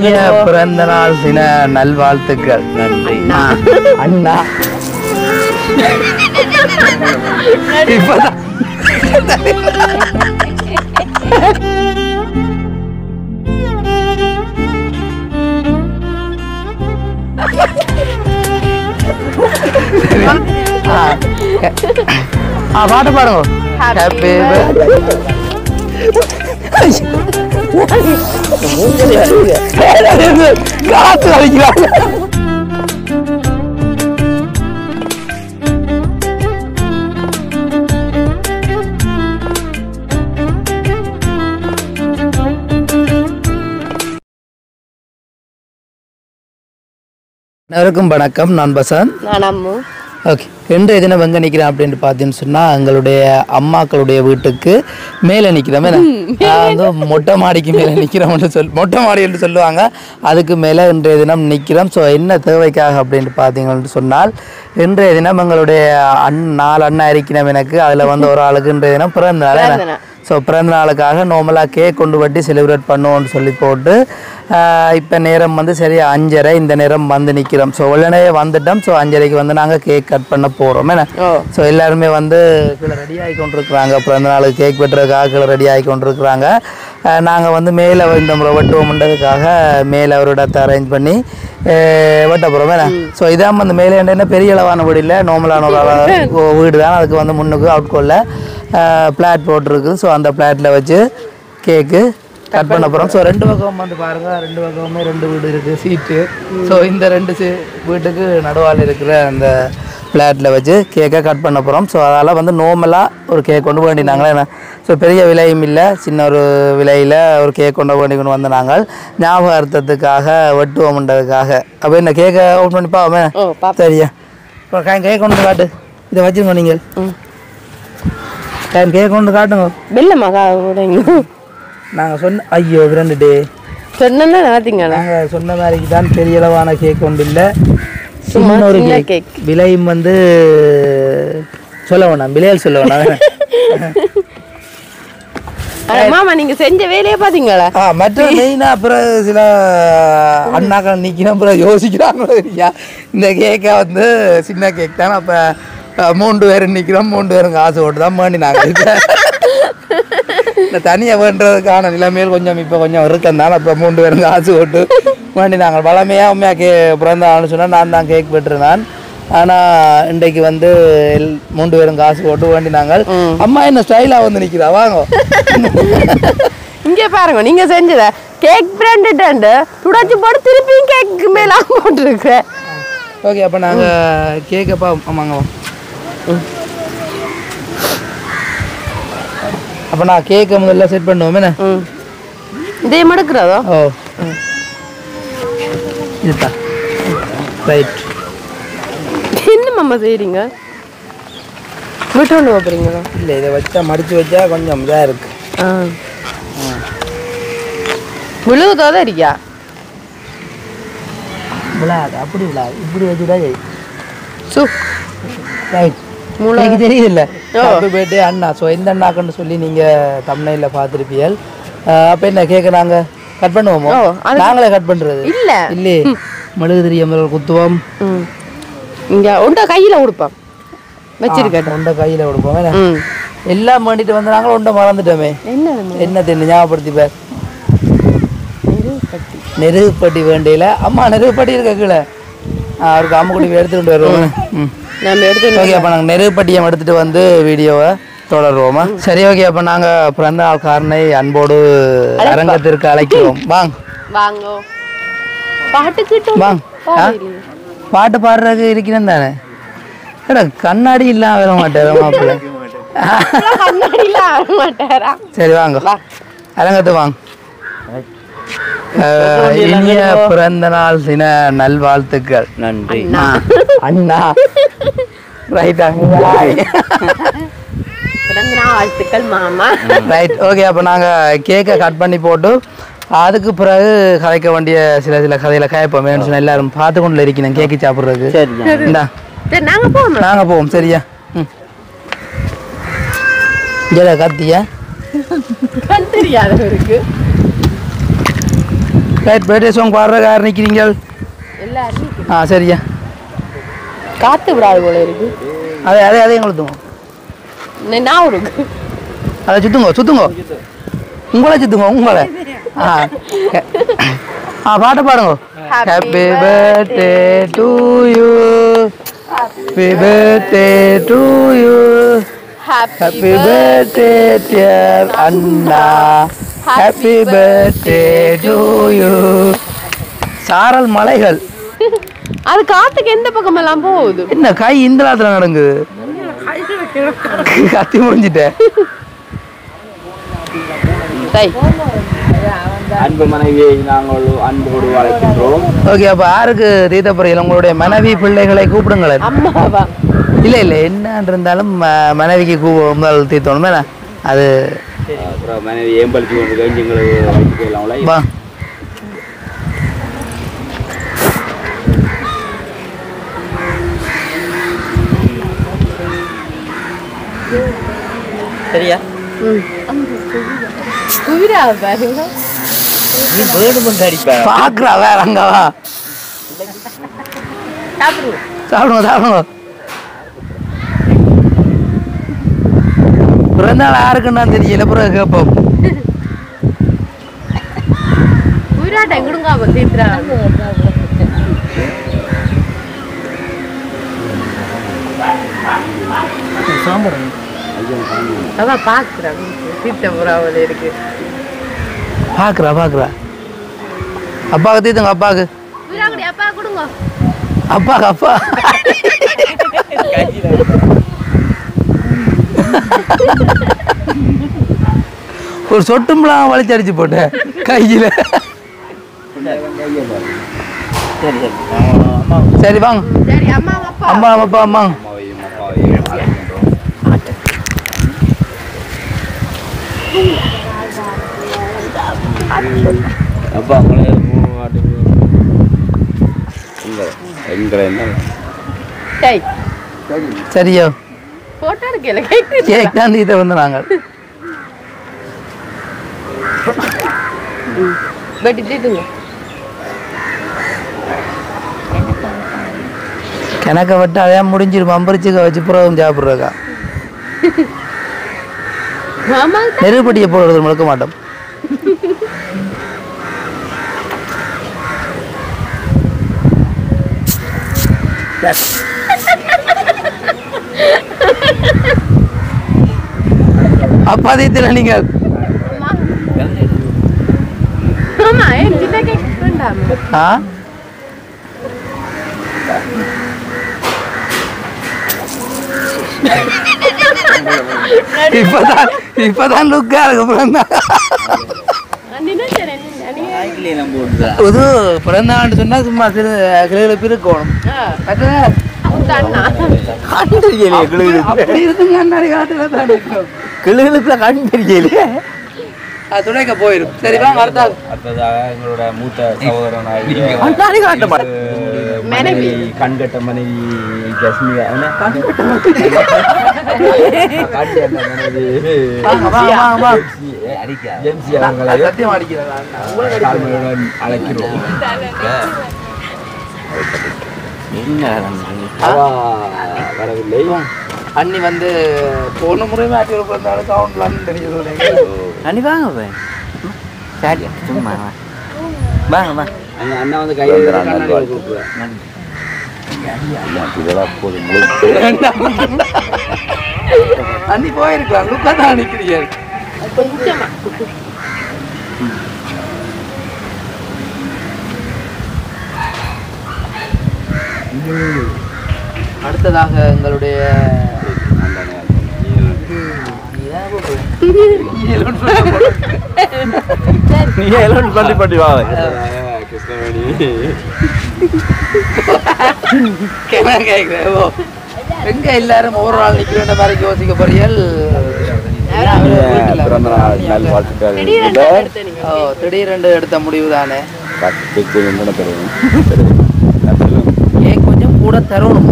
இனிய பிறந்த நாள் தின நல்வாழ்த்துக்கள் நன்றி அண்ணா இப்பதான் ஆ, ஆ பாட்டு பாருங்க ஹாப்பி காத்து வலிக்கிறாங்க அனைவருக்கும் வணக்கம் நான் பசந்த் நான் அம்மு ஓகே இன்றைய தினம் எங்கே நிற்கிறேன் அப்படின்னு பார்த்தீங்கன்னு சொன்னால் எங்களுடைய அம்மாக்களுடைய வீட்டுக்கு மேலே நிற்கிறோம் நான் வந்து மொட்டை மாடிக்கு மேலே நிற்கிறோம்னு சொல் மொட்டை மாடி என்று சொல்லுவாங்க அதுக்கு மேலே இன்றைய தினம் நிற்கிறோம் ஸோ என்ன தேவைக்காக அப்படின்னு பார்த்தீங்கன்னு சொன்னால் இன்றைய தினம் எங்களுடைய அண் நாலு அண்ணா இருக்கிறோம் எனக்கு அதில் வந்து ஒரு ஆளுக்கு இன்றைய தினம் பிறந்த நாள் பிறந்த நாள். ஸோ பிறந்த நாளுக்காக நார்மலாக கேக் கொண்டு வட்டி செலிப்ரேட் பண்ணுவோம்னு சொல்லி போட்டு இப்போ நேரம் வந்து சரியா அஞ்சரை இந்த நேரம் வந்து நிற்கிறோம் ஸோ உடனே வந்துட்டோம் ஸோ அஞ்சரைக்கு வந்து நாங்கள் கேக் கட் பண்ண போகிறோம் என்ன ஓ ஸோ எல்லாருமே வந்து கீழே ரெடி ஆகி கொண்டிருக்கிறாங்க பிறந்த நாளுக்கு கேக் வெட்டுறதுக்காக கீழே ரெடி ஆகி கொண்டிருக்கிறாங்க நாங்கள் வந்து மேலே இந்த முறை வெட்டுவோம்ன்றதுக்காக மேலே ஒரு இடத்தை அரேஞ்ச் பண்ணி அஹ், வெட்ட போகிறோம் என்ன ஸோ இதான் வந்து மேலே என்ன பெரிய அளவான வீடு இல்லை நார்மலான ஒரு அளவு வீடு தான் அதுக்கு வந்து முன்னுக்கு அவுட்கோலில் பிளாட் போட்டிருக்கு ஸோ அந்த பிளாட்டில் வச்சு கேக்கு கட் பண்ண போகிறோம் ஸோ ரெண்டு பக்கம் வந்து பாருங்க ரெண்டு பக்கமுமே ரெண்டு வீடு இருக்குது சீட்டு ஸோ இந்த ரெண்டு சி வீட்டுக்கு நடுவால் இருக்கிற அந்த பிளாட்டில் வச்சு கேக்கை கட் பண்ண போகிறோம் ஸோ அதால் வந்து நார்மலாக ஒரு கேக் கொண்டு வேண்டினாங்களே என்ன ஸோ பெரிய விலையும் இல்லை சின்ன ஒரு விலையில் ஒரு கேக் கொண்டு வேண்டி கொண்டு வந்த நாங்கள் ஞாபகார்த்தத்துக்காக வெட்டுவோம்ன்றதுக்காக அப்போ இந்த கேக்கை ஓப்பன் பண்ணி பாவமே ஓ பாப்பா சரியா இப்போ கேக் கொண்டு காட்டு இதை வச்சுருங்க நீங்கள் ம் கேக் கொண்டு காட்டுங்க வெள்ளமாக விடுங்க நாங்கள் சொன்ன ஐயோ விரண்டுட்டே சொன்னா பார்த்தீங்களா நாங்கள் சொன்ன மாதிரிக்கு தான் பெரிய அளவான கேக் ஒன்று இல்லை சும்மா சின்ன ஒரு சின்ன கேக் கேக். விலையும் வந்து சொல்ல வேணாம் விலையில் சொல்ல வேணாம் ஆனா, மாமா நீங்க செஞ்ச வேலையை பாத்தீங்களா ஆ மற்ற மெயினாக அப்புறம் சில அண்ணாக்கள் நிற்கிறோம் அப்புறம் யோசிக்கிறாங்க இல்லையா இந்த கேக்கை வந்து சின்ன கேக் தானே அப்போ மூன்று பேர் நிற்கிறோம் மூன்று பேரும் காசு போட்டு தான் வேண்டினாங்க இந்த தனியாக வேண்டுறதுக்கான நிலைமையில் கொஞ்சம் இப்போ கொஞ்சம் இருக்கந்தால அப்போ மூன்று பேரும் காசு போட்டு வேண்டினாங்க வளமையாக உண்மையாக கே பிறந்த ஆள்னு சொன்னால் நான் தான் கேக் பெற்றுனான் ஆனால் இன்றைக்கு வந்து எல்- மூன்று பேரும் காசு போட்டு வேண்டினாங்க அம்மா என்ன ஸ்டைலாக வந்து நிற்கிறா வாங்க இங்க பாருங்க நீங்க செஞ்சத கேக் பிராண்ட் துடைச்சு போட்டு திருப்பியும் கேக்கு மேல போட்டுருக்கேன் ஓகே அப்போ நாங்கள் கேக்கப்பா ஆமாங்க வா அப்போ நான் கேக்கை முதல்ல செட் பண்ணுவோம் என்ன ம் இதே மடுக்கிறதோ ஓ இதுதா ரைட் என்ன மாமா செய்றீங்க விட்டு கொண்டு போறீங்களா இல்லை இதை வச்சா மடித்து வச்சா கொஞ்சம் இதாக இருக்கு ஆ விழுகுதோத இருக்கியா விழாது அப்படி விழாது இப்படி வச்சுட்டா ஜெய் சு ரைட் மூளை- எனக்கு தெரியுது இல்லை ஓ. ஹாப்பி பர்த்டே அண்ணா ஸோ இந்த அண்ணாக்குன்னு சொல்லி நீங்கள் தமிழில் பார்த்துருப்பீர்கள் அப்போ என்ன கேட்க நாங்கள் கட் பண்ணுவோமோ ஓ, அது- நாங்களே கட் பண்ணுறது இல்ல இல்லையே மெழுகு திரிய குத்துவோம் ம் இங்க உண்ட கையில கொடுப்பான் வச்சிருக்கட்டும் உண்டை கையில் கொடுப்போம் என்ன? ம் எல்லாம் பண்ணிட்டு வந்து நாங்களும் உண்டை மறந்துட்டோமே என்ன என்ன தின்னு ஞாபகப்படுத்தி பார் நெருப்பட்டி வேண்டியில அம்மா நெருப்பட்டி இருக்க கீழே ஆ, அவருக்கு அம்முக்குடி எடுத்துக்கிட்டு வருவோம் ம் நம்ம எடுத்து ஓகே அப்போ நாங்கள் நெருப்பட்டியம் எடுத்துட்டு வந்து வீடியோவை தொடருவோமா சரி ஓகே அப்போ நாங்கள் பிறந்த நாள் காரனை அன்போடு அரங்கத்திற்கு அழைக்கிறோம் வாங்க வாங்கோ பாட்டு கிட்ட வாங்க ஆ? பாட்டு பாடுறதுக்கு இருக்கிறேன் தானே ஏடா கண்ணாடி இல்லாம வர மாட்டேன் மாப்பிள்ள கண்ணாடியில ஆட மாட்டாரா சரி வாங்க வா அரங்கத்து வாங்க அஹ், இனிய பிறந்த நாள் தின நல்வாழ்த்துக்கள் நன்றி அண்ணா ரைட் பிறந்த நாள் வாழ்த்துக்கள் மாமா ரைட் ஓகே அப்போ நாங்கள் கேக்கை கட் பண்ணி போட்டு அதுக்கு பிறகு கதைக்க வேண்டிய சில சில கதையில கதைப்போம் வேணும்னு சொன்னா எல்லாரும் பார்த்து கொண்டு இருக்கணும் கேக்கு சாப்பிட்றதுக்கு இந்தா சரி நாங்க போகணும் நாங்கள் போவோம் சரியா ம் ஜெட கத்தியா கண் தெரியாதவருக்கு ரைட் பர்த்டே சாங் பாடுற யார் நிற்கிறீங்க எல்லாரும் ஆ சரியா காத்து விடாது போல இருக்கு அதே அதே அதே எங்களுக்கு நே- நான் இருக்கு அதை சுத்துங்க சுத்துங்க உங்களை சுத்துங்க உங்களை ஆ ஆ பாட்டை பாடுங்க happy birthday to you happy birthday to you happy birthday dear அண்ணா ஹாப்பி பர்த்டே டு யூ சாரல் மலைகள் அது காத்துக்கு எந்த பக்கம் எல்லாம் போகுது என்ன கை இந்த நேரத்தில் நடங்குது கத்தி முடிஞ்சிட்டேன் டேய், அன்பு மனைவியை நாங்கள் அன்போடு அழைக்கின்றோம் ஓகே அப்போ யாருக்கு தீர்த்தப்பறையில் உங்களுடைய மனைவி பிள்ளைகளை கூப்பிடுங்களேன் அம்மாவா இல்லை இல்லை என்ன இருந்தாலும் ம- மனைவிக்கு கூ முதல் தீர்த்தணும் என்ன அது அப்புறம் மனைவி ஏம்பலிச்சு கொண்டு கழிஞ்சு எங்களுக்கு வைத்து போயிடலாம்ல வா சரியா குதிரா பாருங்க நீ வேணுமென்று அடிப்ப பார்க்குறா வேற அங்க வா சாப்பிடுங்க சாப்பிடுங்க சாப்பிடுங்க பிறந்தாள் யாருக்குன்னா தெரியல பிறகு கேட்போம் குதிராட்ட எங்கிடுங்க அவ தீர்த்துறா அதான் பாக்குறேன் தீர்த்த புறாவில் இருக்கு பார்க்குறா பார்க்குறா அப்பாவுக்கு தீர்த்துங்க அப்பாவுக்கு குதிராங்கடி அப்பா கொடுங்க அப்பாக்கு அப்பா ஒரு சொட்டும்பலாம் வலிச்சு அடிச்சு போட்டேன் கையில சரி சரி அம்மா சரி வாங்க சரி அம்மா அப்பா அம்மா அப்பா அம்மா அம்மாவையும் அப்பாவையும் அழைக்கின்றோம் அப்பா உங்களே மாட்டுக்கு எங்களை எங்களை என்ன டேய் சரியோ போட்டோ எடுக்கல கேக்கு கேக் தான் தீர்த்த வந்து நாங்கள் வெட்டி தீட்டுங்க கிணக்க விட்டு அதையா முடிஞ்சிரும் அம்பரிச்சுக்க வச்சு புறவும் சாப்பிட்றக்கா மாமா நெருப்பட்டியை போடுறது முழுக்க மாட்டோம் அப்பா தீத்துல நீங்கள் மாமா ஏன் சின்ன கேக் வேண்டாம் ஆ இப்பதான் இப்பதான் லுக்கா இருக்கு பிறந்தா நினைச்சேன் நாய்க்கிலே நம்ம விட்டுதா புது பிறந்தாண்டு சொன்னா சும்மா சிறு கிளைகளுக்கு இருக்கணும் அண்ணா கண் தெரியலையே கிளுகளுக்கு அப்படி இருக்குங்க அண்ணாடி காட்டுல தான் இருக்கும். கிளுகளுக்கு கண் தெரியலையே அது துணைக்க போயிடும் சரி வாங்க அடுத்த ஆள். அடுத்ததாக எங்களோட மூத்த சகோதரனாகிய அண்ணாடி காட்ட மாட்டேன் மனைவி கண்கட்ட மனைவி ஜஸ்மிகா என்ன கண்கட்ட மனைவி வாங்க வாங்க வாங்க வாங்க ஜெம்சி அவர்களை சத்தியம் அடிக்கிறேன் அண்ணா. உங்களுக்கு அடிக்கிறேன். தாழ்மையுடன் அழைக்கிறோம் அவா வரவில்லை அண்ணி வந்து போன முறை மாற்றி ஒரு பிறந்தாலும் கவுண்ட்லான்னு தெரியுது அண்ணி வாங்க போய் சரி சும்மா வா. வாங்க வா அண்ணா அண்ணா வந்து கையில் கண்ணாடி கொடுக்குறேன் அண்ணி போயிருக்கலாம் லுக்கா தான் நிற்கிறீங்க கொஞ்சமா அடுத்ததாக எங்களுடைய நீ எல்லாம் பண்ணி பண்ணி வா கிருஷ்ணவேணி கேட்குறேன் ஓ எங்க எல்லாரும் ஒரு நாள் நிற்கிறேன் மாதிரி யோசிக்க போறீர்கள் பிறந்த நாள் நல் வாழ்த்துக்கள் திடீரென்று எடுத்து நீங்க ஓ திடீரென்று எடுத்த முடிவு தானே கேக்கு என்ன தெரியும் ஏன் கொஞ்சம் கூட தரணும்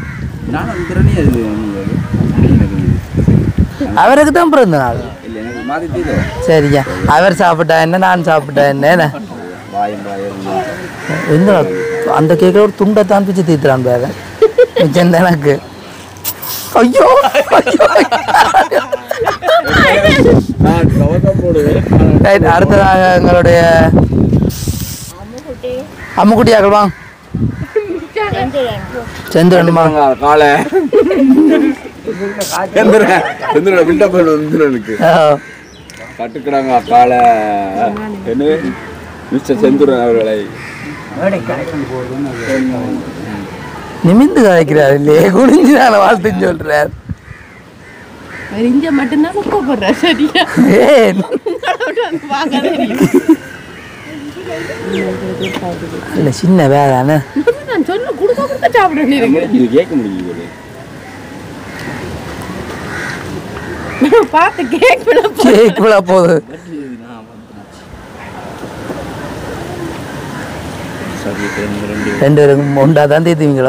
நான் திறனே அது அவருக்கு தான் பிறந்த நாள் இல்லை எனக்கு சரிங்க அவர் சாப்பிட்டா என்ன நான் சாப்பிட்டா என்ன என்ன? எந்த அந்த கேக்கில் ஒரு துண்டை தான் பிச்சு தீத்துறான் பேர மிச்சம் தான் எனக்கு ஐயோ ஐயோ ரைட் அடுத்ததாக எங்களுடைய அம்முக்குட்டியாக்கள் வாங்க செந்துரணுமா காலை எந்திரன் எந்திரோட பில்டப் எந்திரனுக்கு கட்டுக்கிறாங்க காலை என்ன மிஸ்டர் செந்துரன் அவர்களை நிமிந்து கதைக்கிறார் இல்லையே குனிஞ்சு நான் வாழ்த்துன்னு சொல்றார் இங்க மட்டும்தான் கூப்பிடுறேன் சரியா ஏன் வாங்க இல்லை சின்ன வேதானே நான் சொல்ல கொடுக்க கொடுக்க சாப்பிட இருக்கு இது கேட்க முடியுது பார்த்து கேக் விட கேக் விழா போகுது ரெண்டு பேரும் ஒன்றா தான் தீத்துவீங்களோ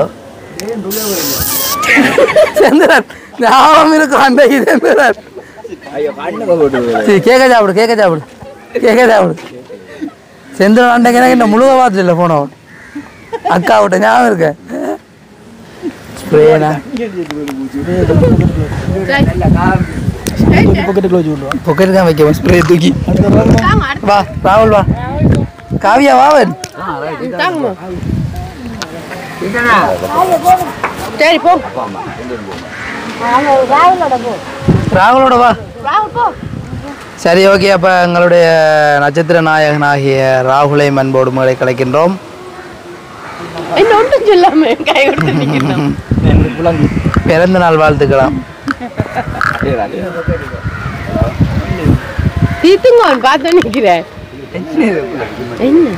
செந்திரன் ஞாபகம் இருக்கும் அந்த செந்திரன் ஐயோ கண்ணுக்கு போட்டு சரி கேட்க சாப்பிடு கேட்க சாப்பிடு கேட்க சாப்பிடு செந்திரன் அண்டைக்கு எனக்கு இந்த முழுக பார்த்துட்டு இல்லை போனவன் அக்கா விட்ட ஞாபகம் இருக்க ஸ்ப்ரேனா பொக்கெட் தான் வைக்க ஸ்ப்ரே தூக்கி வா ராகுல் வா காவியா வாவன் சரி போ ராகுலோட வா சரி ஓகே அப்போ எங்களுடைய நட்சத்திர நாயகனாகிய ராகுலை மண்போடு மேலே கலைக்கின்றோம் என்ன ஒன்றும் சொல்லாம கை விட்டு நிக்கிறோம் பிறந்த நாள் வாழ்த்துக்கலாம் தீத்துங்க பார்த்து நிக்கிறேன் என்ன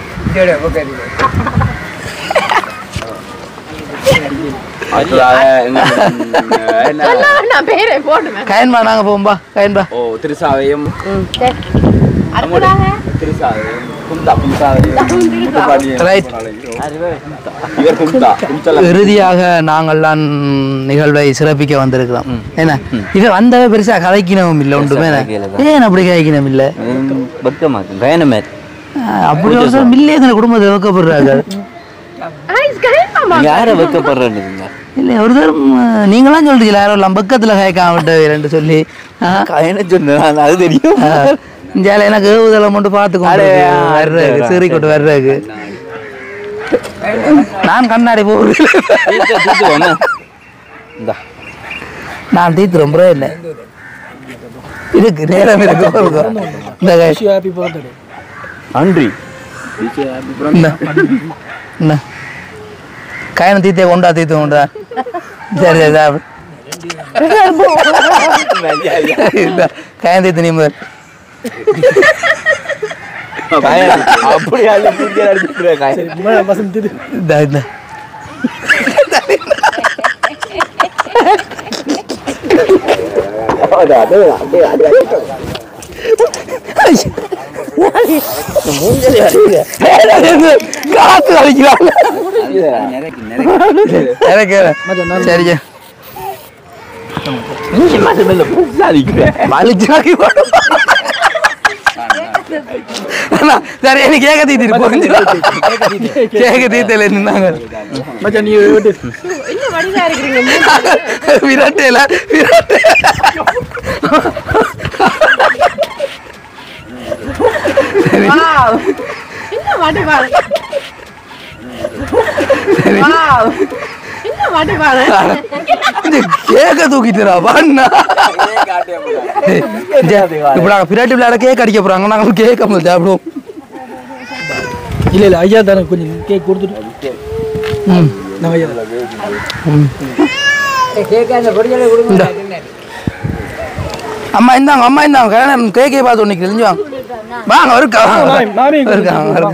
என்ன சொல்ல வேண்டாம் பேரை போடுவேன் கயன்பா நாங்கள் போகும்பா கயன்பா ஓ திருசாவையும் அடுத்ததாக திருசாவையும் குந்தா குந்தாவையும் ரைட் இவர் குந்தா குந்தல இறுதியாக நாங்கள்லாம் நிகழ்வை சிறப்பிக்க வந்திருக்கிறோம் என்ன இவன் வந்தவ பெருசா கதைக்கினவும் இல்லை ஒன்றுமே ஏன் அப்படி கதைக்கினம் இல்லை பக்கமாக்கு பயணமே அப்படி ஒரு சில மில்லியன் குடும்பத்தில் வைக்கப்படுறாங்க ஐஸ் கரைப்பாமா யாரை வைக்கப்படுறேன்னு இல்லை ஒரு தரம் நீங்களாம் சொல்றீங்களா யாரோ எல்லாம் பக்கத்தில் கேட்காம விட்டு சொல்லி ஆ, என்ன சொன்னேன் அது தெரியும் ஆ, இந்தியால எனக்கு ஏவுதலை மட்டும் பார்த்துக்கோங்க வர்றதுக்கு சீறி கொண்டு வர்றதுக்கு நான் கண்ணாடி போகுது இந்தா நான் தீத்து ரொம்ப இல்லை இருக்கு நேரம் இருக்கு பாருங்க. இந்த கை. நன்றி இந்த இந்த கயனை தீத்தே கொண்டா தீத்து கொண்டா சரி சரி சாப்பிடு இந்த கயன் தீத்து நீ முதல் அப்படி அல்ல தூக்கி அடிச்சுக்கிறேன் இந்த இந்த காத்து அடிக்கிறாங்க எனக்கு சரிங்க வலிச்சாக்கி அண்ணா, சரி எனக்கு கேட்க தீத்திட்டு போங்க கேட்க தீத்தல நின்னாங்க என்ன வடிவா இருக்கிறீங்க விரட்டல விரட்டு வாவ் என்ன வடிவா வாவ் என்ன வடிவா கேக்க தூக்கிட்டுறா பண்ணா இப்ப நாங்க பிராட்டி விளையாட கேக் அடிக்க போறாங்க நாங்க கேக் கம்மல் சாப்பிடுவோம் இல்ல இல்ல ஐயா தானே கொஞ்சம் கேக் கொடுத்துட்டு ம். நான் ஐயா ம். இந்தா. அம்மா இந்தாங்க அம்மா இந்தாங்க கல்யாணம் கேக்கே பார்த்து ஒன்று தெரிஞ்சு வாங்க வாங்க இருக்கா மாமி, மாமி, இருக்கா இருக்கா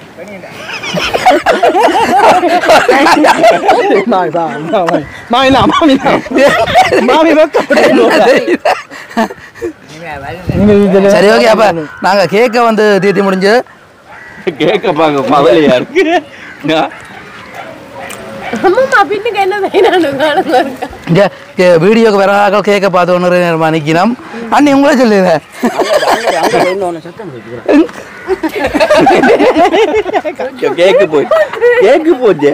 மாமி வா, வா, வா. மாமி நான் மாமி நான் மாமி நீங்க சரி ஓகே அப்ப நாங்க கேக்க வந்து தீர்த்தி முடிஞ்சு கேட்க பாக்க பவலையா இருக்கு அம்மா பின்னுக்கு என்ன செய்யணும் காணுங்க இருக்கா இங்கே வீடியோக்கு வராக கேட்க பார்த்து ஒன்று நேரமாக நிற்கணும் அண்ணி உங்களே சொல்லிடுறேன் கேக்கு போய் கேக்கு போச்சு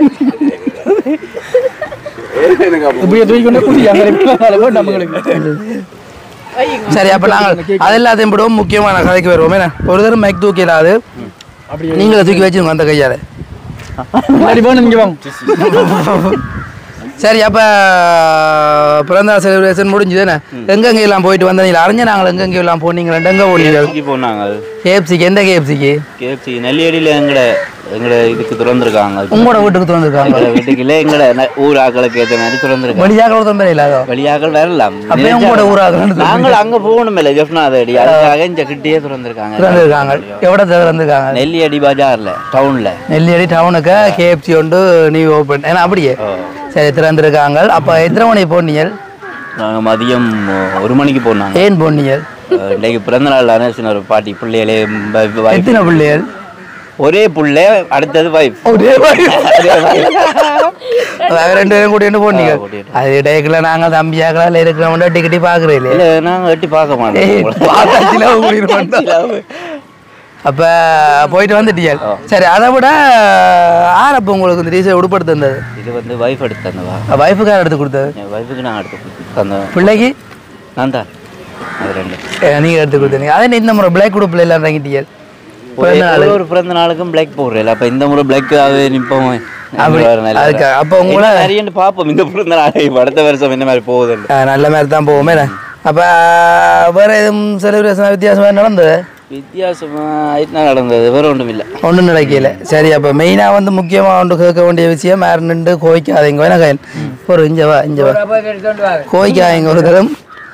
இப்படியே தூக்கி கொண்டு குடி அங்கே நம்மளுக்கு சரி அப்போ நாங்கள் அது எல்லாத்தையும் விடுவோம் முக்கியமான கதைக்கு வருவோம் என்ன ஒரு தடவை மைக் தூக்கிடாது நீங்களே தூக்கி வச்சுருங்க அந்த கையால் முன்னாடி வேணும் இங்கே வாங்க சரி அப்போ பிறந்தநாள் செலிப்ரேஷன் முடிஞ்சுது என்ன எங்கெங்க எல்லாம் போயிட்டு வந்தீங்க அறிஞ்ச நாங்கள் எங்கெங்க எல்லாம் போனீங்களா எங்கே போனீங்க கேஎஃப்சி போனாங்க கேஎஃப்சிக்கு எந்த கேஎஃப்சிக்கு கேஎஃப்சி நெல்லியடியில் எங்கட எங்கட இதுக்கு திறந்துருக்காங்க உங்களோட வீட்டுக்கு திறந்துருக்காங்க எங்கட வீட்டுக்கு இல்லை எங்கட ந- ஊர் ஆக்களுக்கு ஏற்ற மாதிரி திறந்துருக்காங்க வெளியாக திறந்தே இல்லாதோ வெளியாக்கள் வரலாம் அப்பயே உங்களோட ஊர் ஆகலாம் நாங்கள் அங்க போகணும் இல்லை ஜெஃப்னாத் அடி அதுக்காக இந்த கிட்டேயே திறந்துருக்காங்க திறந்துருக்காங்க எவ்வளோ திறந்துருக்காங்க நெல்லியடி பஜார்ல டவுன்ல நெல்லியடி டவுனுக்கு கேஎஃப்சி ஒன்று நியூ ஓப்பன் ஏன்னா அப்படியே சரி திறந்துருக்காங்க அப்போ எத்தனை மணி போனீங்க நாங்க மதியம் ஒரு மணிக்கு போனாங்க ஏன் போனீங்க இன்னைக்கு பிறந்த நாள் தானே சின்ன ஒரு பாட்டி பிள்ளைகளே ப- ப- wife. எத்தனை பிள்ளைகள் ஒரே புள்ள அடுத்தது வைஃப் ஒரே அதாவது ரெண்டு பேரும் கூட்டிட்டு போனீங்க ஆ, கூட்டிட்டு. அது டேக்கில் நாங்கள் தம்பியாக்களால் இருக்கிறவங்க டிக்கெட்டி பார்க்குறே இல்லையா இல்ல நாங்க எட்டி பார்க்க ஏய், மாட்டோம் பார்த்தாச்சுல உங்களுக்கு மட்டும். அப்ப போயிட்டு வந்துட்டீங்க சரி அதை விட ஆர் அப்போ உங்களுக்கு இந்த டீசல் உடுப்படுத்த தந்தது இது வந்து வைஃப் எடுத்து தந்தவா வைஃபுக்கார எடுத்து கொடுத்தது என் வைஃபுக்கு நான் எடுத்து தந்தேன் பிள்ளைக்கு நான் தான் அது ரெண்டு அஹ், நீங்க எடுத்து கொடுத்தீங்க அதே இந்த முறை பிளாக் உடுப்புல எல்லாம் இறங்கிட்டீங்க ஒரே ஒரு ஒரு பிறந்த நாளுக்கும் பிளாக் போடுறேன் அப்ப இந்த முறை பிளாக்காகவே நிப்போம் அப்படி, அதுக்கு அப்ப உங்களை- நிறைய பார்ப்போம் இந்த பிறந்த நாள் இப்ப அடுத்த வருஷம் என்ன மாதிரி போகுதுன்னு அஹ், நல்ல மாதிரி தான் போவோமே அப்ப வேற எதுவும் செலிப்ரேஷன் வித்தியாசமா நடந்தது வித்தியாசமா என்ன நடந்தது வேற ஒன்றும் இல்லை ஒன்றும் நடக்கல சரி அப்போ மெயினாக வந்து முக்கியமாக ஒன்று கேட்க வேண்டிய விஷயம் வேறு நின்று கோய்க்காதீங்க வேணா கையன் ஒரு இஞ்ச வா இஞ்ச வா கோய்க்காதீங்க ஒரு தரம்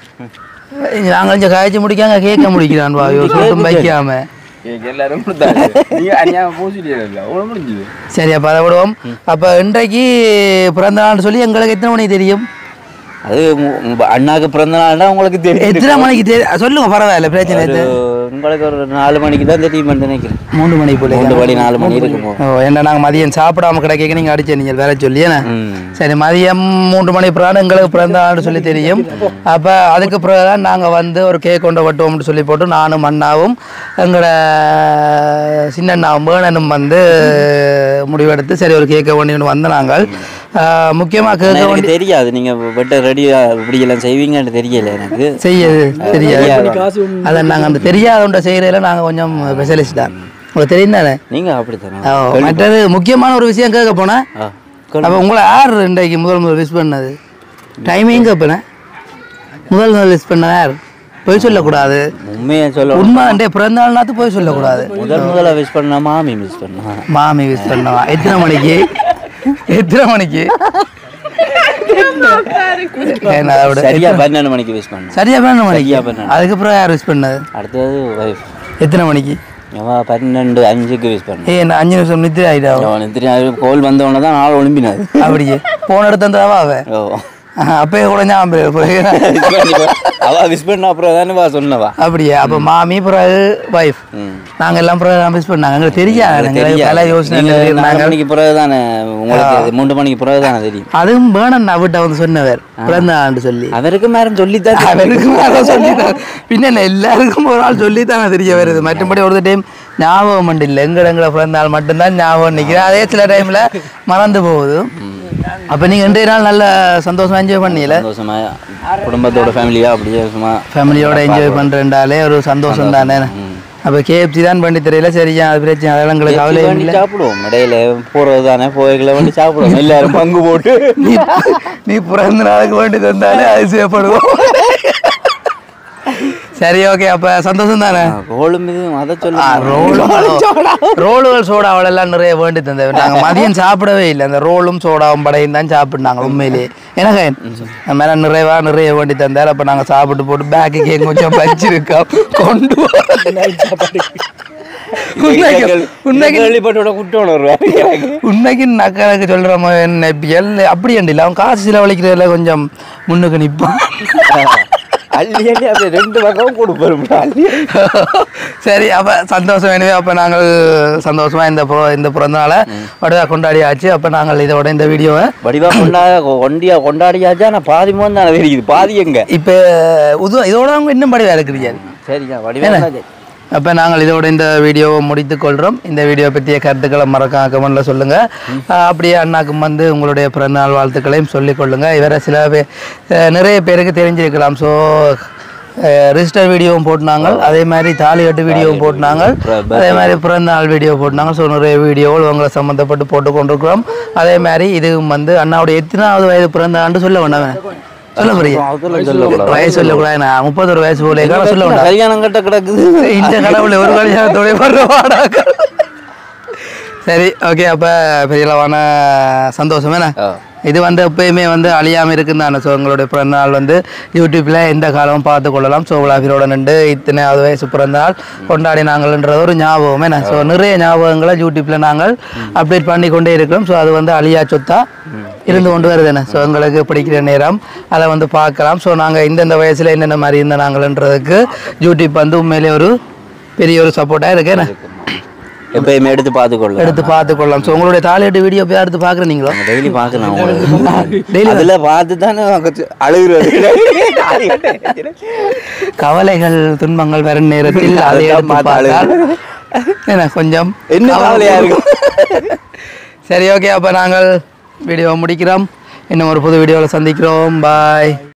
நாங்கள் இங்கே காய்ச்சி முடிக்காங்க கேட்க முடிக்கிறான் வா இவர் சொல்லிட்டு வைக்காம எல்லாரும் நீங்க அநியாயம் பூசிட்டீங்க முடிஞ்சுது சரி அப்போ அதை விடுவோம் அப்போ இன்றைக்கு பிறந்த நாள்னு சொல்லி எங்களுக்கு எத்தனை மணிக்கு தெரியும் அது உ- உங்க அண்ணாக்கு பிறந்த நாள்னா உங்களுக்கு தெரியும் எத்தனை மணிக்கு தெரியும் சொல்லுங்க பரவாயில்ல பிரச்சனை ஒரு இல்லை உங்களுக்கு ஒரு நாலு மணிக்கு தான் தெரியும் நினைக்கிறேன் மூணு மணி போல மூணு மணி நாலு மணி இருக்குமோ ஓ என்ன நாங்கள் மதியம் சாப்பிடாம கிடைக்க நீங்கள் அடிச்ச நீங்கள் வேற சொல்லி என்ன ம். சரி மதியம் மூன்று மணி பிறகு எங்களுக்கு பிறந்த நாள்னு சொல்லி தெரியும் அப்போ அதுக்கு பிறகு தான் நாங்கள் வந்து ஒரு கேக் கொண்டு வட்டுவோம்னு சொல்லி போட்டு நானும் அண்ணாவும் எங்களோட சின்னண்ணாவும் வேணனும் வந்து முடிவெடுத்து சரி ஒரு கேக்கை ஒன்று வந்த நாங்கள் முக்கியமாக கேட்க எனக்கு வேண்டிய தெரியாது நீங்க வெட்ட ரெடியா இப்படி எல்லாம் செய்வீங்கன்னு தெரியல எனக்கு செய்யது தெரியாது காசு அதை நாங்கள் அந்த தெரியாதவன்ட்ட செய்கிறதுல நாங்கள் கொஞ்சம் ஸ்பெஷலிஸ்ட் தான் உங்களுக்கு தெரியும் தானே நீங்க அப்படித்தானே ஓ, மற்றது முக்கியமான ஒரு விஷயம் கேட்க போனேன் ஆ, அப்போ உங்களை யார் இன்றைக்கு முதல் முதல் விஷ் பண்ணது டைமிங் கேட்பேன் முதல் முதல் விஷ் பண்ண யார் பொய் சொல்லக்கூடாது உண்மையை சொல்ல உண்மை அண்டே பிறந்த நாள்னாத்து போய் சொல்லக்கூடாது முதல் முதல்ல விஷ் பண்ணா மாமி மிஸ் பண்ணா மாமி விஷ் பண்ணவா எத்தனை மணிக்கு எத்தனை மணிக்கு ஏன்னா, அதை விட- சரியா பன்னெண்டு மணிக்கு விஷ் பண்ணா சரியா பன்னெண்டு மணிக்கு சரியா பன்னெண்டு. அதுக்கப்புறம் யார் விஷ் பண்ணது அடுத்தது வைஃப் எத்தனை மணிக்கு அவன் பன்னெண்டு அஞ்சுக்கு விஷ் பண்ணா ஏய் நான் அஞ்சு நிமிஷம் நித்திர ஆயிட்டாவும் அவனுக்கு தெரியும் கோல் வந்தவொடனே தான் நாள் ஒளிம்பினாது அப்படியே போன இடத்து வந்தாவா அவ ஓ அப்பயே கூட ஞாபகம் இருக்கு. அவ விஷ் பண்ண அப்புறம் தானே வா சொன்னவா அப்படியே அப்போ மாமி பிறகு வைஃப் ம். நாங்க எல்லாம் பிறகு மிஸ் பண்ணாங்க எங்களுக்கு தெரியாது எங்களுக்கு தெரியாது. பல யோசனை நீங்க நாலு இருந்தாங்க மணிக்கு பிறகு தானே உங்களுக்கு அது மூன்று மணிக்கு பிறகு தானே தெரியும் அதுவும் வேணும் நான் வீட்டை வந்து சொன்னவர் பிறந்த ஆண்டு சொல்லி அவருக்கு மேடம் சொல்லித்தான் அவருக்கும் அதான் சொல்லித்தான் பின்ன என்ன எல்லாருக்கும் ஒரு ஆள் சொல்லித்தானே தெரிய வருது மற்றபடி ஒரு டைம் ஞாபகம் உண்டு இல்லை எங்கட எங்கட பிறந்த நாள் மட்டும்தான் ஞாபகம் நிற்கிறேன் அதே சில டைம்ல மறந்து போகுது அப்ப நீங்க இன்றைய நாள் நல்ல சந்தோஷமா என்ஜாய் பண்ணீல சந்தோஷமா குடும்பத்தோட ஃபேமிலியா அப்படியே சும்மா ஃபேமிலியோட என்ஜாய் பண்றேன்டாலே ஒரு சந்தோஷம் தானே அப்ப கேஎஃப்சி தான் பண்ணி தெரியல சரியா அது பிரச்சனை அதெல்லாம் எங்களுக்கு கவலை வண்டி இல்லை சாப்பிடுவோம் இடையில போறது தானே போய்களை வண்டி சாப்பிடுவோம் எல்லாரும் பங்கு போட்டு நீ நீ பிறந்த நாளுக்கு வேண்டி தந்தாலே அதிசயப்படுவோம் சரி ஓகே அப்ப சந்தோஷம் தானே ரோலும் இது அதை ஆ, சொல்லுங்க ரோலும் ரோலுகள் சோடாவள் எல்லாம் நிறைய வேண்டி தந்தது நாங்க மதியம் சாப்பிடவே இல்லை அந்த ரோலும் சோடாவும் படையும் தான் சாப்பிட்டாங்க உண்மையிலேயே எனக்கு அந்த மேல நிறைவா நிறைய வேண்டி தந்தார் அப்ப நாங்க சாப்பிட்டு போட்டு பேக்கு கேக் கொஞ்சம் வச்சிருக்கோம் கொண்டு வர- உண்மைக்கு உண்மைக்கு கேள்விப்பட்டோட குட்டோன்னு வருவேன் உண்மைக்கு நக்கனுக்கு சொல்ற மாதிரி என்ன எல் அப்படி இல்லை அவன் காசு செலவழிக்கிறதுல கொஞ்சம் முன்னுக்கு நிற்பான் அள்ளி அள்ளி அப்படியே ரெண்டு பக்கம் கொடுப்போம் அள்ளி சரி அப்போ சந்தோஷம் எனவே அப்போ நாங்கள் சந்தோஷமா இந்த புற இந்த பிறந்தநாளை வடிவா கொண்டாடியாச்சு அப்போ நாங்கள் இதோட இந்த வீடியோவை வடிவா கொண்டா கொண்டியா கொண்டாடியாச்சா நான் பாதி மோன் தானே தெரியுது பாதி எங்க இப்போ உது இதோட அவங்க இன்னும் படிவா இருக்கிறீங்க சரிங்க வடிவா அப்போ நாங்கள் இதோட இந்த வீடியோவை முடித்துக் கொள்கிறோம் இந்த வீடியோ பற்றிய கருத்துக்களை மறக்காம கமெண்ட்ல சொல்லுங்கள் அப்படியே அண்ணாக்கும் வந்து உங்களுடைய பிறந்தநாள் வாழ்த்துக்களையும் சொல்லிக் கொள்ளுங்கள் இவரை சில பே அஹ் நிறைய பேருக்கு தெரிஞ்சிருக்கலாம் ஸோ ரிஜிஸ்டர் வீடியோவும் போட்டுனாங்க அதே மாதிரி தாலி கட்டு வீடியோவும் போட்டுனாங்க அதே மாதிரி பிறந்த நாள் வீடியோ போட்டுனாங்க ஸோ நிறைய வீடியோவில் உங்களை சம்மந்தப்பட்டு போட்டு கொண்டிருக்கிறோம் அதே மாதிரி இதுவும் வந்து அண்ணாவுடைய எத்தனாவது வயது பிறந்த ஆண்டு சொல்ல வேண்டாம் சொல்ல முடியும் வயசு சொல்லக்கூடாது நான் முப்பத்தொரு வயசு போல சொல்ல வேண்டாம் கல்யாணம் கட்ட கிடக்குது இந்த கடவுளை ஒரு கல்யாணத்தோட படுறவாடாக்க சரி ஓகே அப்போ பெரிய அளவான சந்தோஷம் என்ன ஆ. இது வந்து எப்பயுமே வந்து அழியாமல் இருக்குன்னு தானே ஸோ உங்களுடைய பிறந்த நாள் வந்து யூடியூப்பில் எந்த காலமும் பார்த்து கொள்ளலாம் ஸோ விழாவிரோட நின்று இத்தனையாவது வயசு பிறந்த நாள் கொண்டாடினாங்கன்றது ஒரு ஞாபகம் என்ன ஸோ நிறைய ஞாபகங்களை யூடியூப்பில் நாங்கள் அப்டேட் பண்ணி கொண்டே இருக்கிறோம் ஸோ அது வந்து அழியா சொத்தா இருந்து கொண்டு வருது என்ன ஸோ எங்களுக்கு பிடிக்கிற நேரம் அதை வந்து பார்க்கலாம் ஸோ நாங்கள் இந்தந்த வயசில் என்னென்ன மாதிரி இருந்த நாங்கள்ன்றதுக்கு யூடியூப் வந்து உண்மையிலே ஒரு பெரிய ஒரு சப்போர்ட்டாக இருக்கு என்ன எப்பயுமே எடுத்து பார்த்துக்கொள்ள எடுத்து பார்த்து கொள்ளலாம் ஸோ உங்களுடைய தாலியட்டு வீடியோ போய் எடுத்து பார்க்குறீங்களோ டெய்லி பார்க்கலாம் உங்களுக்கு அதுல பார்த்து தானே அழுகுறது கவலைகள் துன்பங்கள் வரும் நேரத்தில் அதை எடுத்து பார்த்து பார்த்தால் என்ன கொஞ்சம் என்ன கவலையா இருக்கும் சரி ஓகே அப்போ நாங்கள் வீடியோ முடிக்கிறோம் இன்னும் ஒரு புது வீடியோவில் சந்திக்கிறோம் பாய்